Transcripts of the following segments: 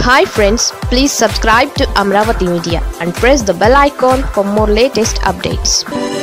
hi friends please subscribe to Amaravati media and press the bell icon for more latest updates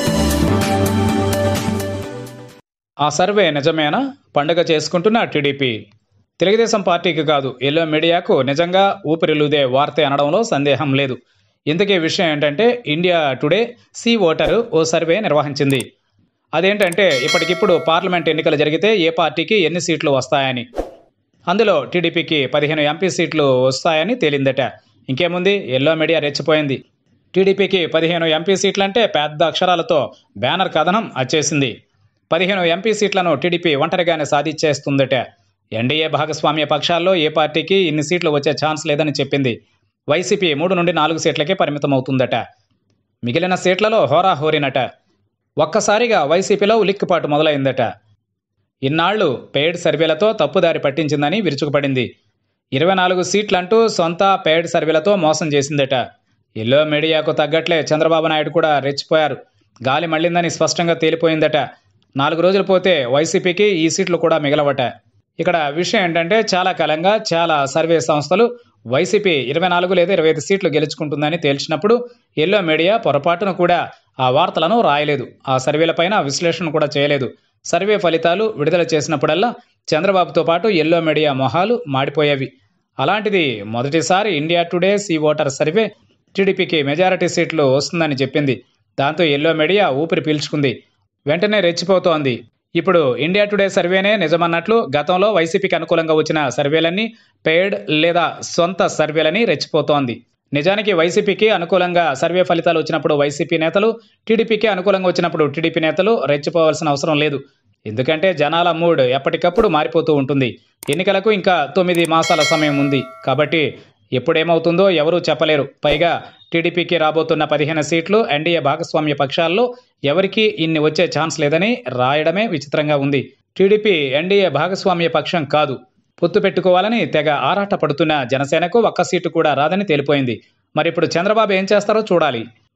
ఆ survey నిజమేనా పండుగ చేసుకుంటున్న TDP Telugu Desam పార్టీకి కాదు ఎల్లో మీడియాకు నిజంగా ఊపిరిలుదే వార్తే అనడంలో సందేహం లేదు ఇంతకీ విషయం ఏంటంటే ఇండియా టుడే సి ఓటర్ ఓ సర్వే నిర్వహించింది అదేంటంటే ఇప్పటికిప్పుడు పార్లమెంట్ ఎన్నికలు జరిగితే ఏ పార్టీకి ఎన్ని సీట్లు వస్తాయని అందులో టీడీపీకి పదిహేను ఎంపీ సీట్లు వస్తాయని తేలిందట ఇంకేముంది ఎల్లో మీడియా రెచ్చిపోయింది టీడీపీకి పదిహేను ఎంపీ సీట్లంటే పెద్ద అక్షరాలతో బ్యానర్ కథనం వచ్చేసింది పదిహేను ఎంపీ సీట్లను టీడీపీ ఒంటరిగానే సాధించేస్తుందట ఎన్డీఏ భాగస్వామ్య పక్షాల్లో ఏ పార్టీకి ఇన్ని సీట్లు వచ్చే ఛాన్స్ లేదని చెప్పింది వైసీపీ మూడు నుండి నాలుగు సీట్లకే పరిమితమవుతుందట మిగిలిన సీట్లలో హోరాహోరినట ఒక్కసారిగా వైసీపీలో ఉలిక్కిపాటు మొదలైందట ఇన్నాళ్లు పెయిడ్ సర్వేలతో తప్పుదారి పట్టించిందని విరుచుకుపడింది ఇరవై నాలుగు సీట్లంటూ సొంత పెయిడ్ సర్వేలతో మోసం చేసిందట ఎల్లో మీడియాకు తగ్గట్లే చంద్రబాబు నాయుడు కూడా రెచ్చిపోయారు గాలి మళ్ళిందని స్పష్టంగా తేలిపోయిందట నాలుగు రోజులు పోతే వైసీపీకి ఈ సీట్లు కూడా మిగలవట ఇక్కడ విషయం ఏంటంటే చాలా కాలంగా చాలా సర్వే సంస్థలు వైసీపీ ఇరవై నాలుగు లేదా ఇరవై ఐదు సీట్లు గెలుచుకుంటుందని తేల్చినప్పుడు ఎల్లో మీడియా పొరపాటును కూడా ఆ వార్తలను రాయలేదు ఆ సర్వేలపైన విశ్లేషణ కూడా చేయలేదు సర్వే ఫలితాలు విడుదల చేసినప్పుడల్లా చంద్రబాబుతో పాటు ఎల్లో మీడియా మొహాలు మాడిపోయేవి అలాంటిది మొదటిసారి India Today C voter survey టీడీపీకి మెజారిటీ సీట్లు వస్తుందని చెప్పింది దాంతో ఎల్లో మీడియా ఊపిరి పీల్చుకుంది వెంటనే రెచ్చిపోతోంది ఇప్పుడు ఇండియా టుడే సర్వేనే నిజమన్నట్లు గతంలో వైసీపీకి అనుకూలంగా వచ్చిన సర్వేలన్నీ పెయిడ్ లేదా సొంత సర్వేలని రెచ్చిపోతోంది నిజానికి వైసీపీకి అనుకూలంగా సర్వే ఫలితాలు వచ్చినప్పుడు వైసీపీ నేతలు టీడీపీకి అనుకూలంగా వచ్చినప్పుడు టీడీపీ నేతలు రెచ్చిపోవాల్సిన అవసరం లేదు ఎందుకంటే జనాల మూడ్ ఎప్పటికప్పుడు మారిపోతూ ఉంటుంది ఎన్నికలకు ఇంకా తొమ్మిది మాసాల సమయం ఉంది కాబట్టి ఎప్పుడేమవుతుందో ఎవరూ చెప్పలేరు పైగా టీడీపీకి రాబోతున్న పదిహేను సీట్లు ఎన్డీఏ భాగస్వామ్య పక్షాల్లో ఎవరికీ ఇన్ని వచ్చే ఛాన్స్ లేదని రాయడమే విచిత్రంగా ఉంది టీడీపీ ఎన్డీఏ భాగస్వామ్య పక్షం కాదు పొత్తు పెట్టుకోవాలని తెగ ఆరాట పడుతున్న జనసేనకు ఒక్క సీటు కూడా రాదని తేలిపోయింది మరి ఇప్పుడు చంద్రబాబు ఏం చేస్తారో చూడాలి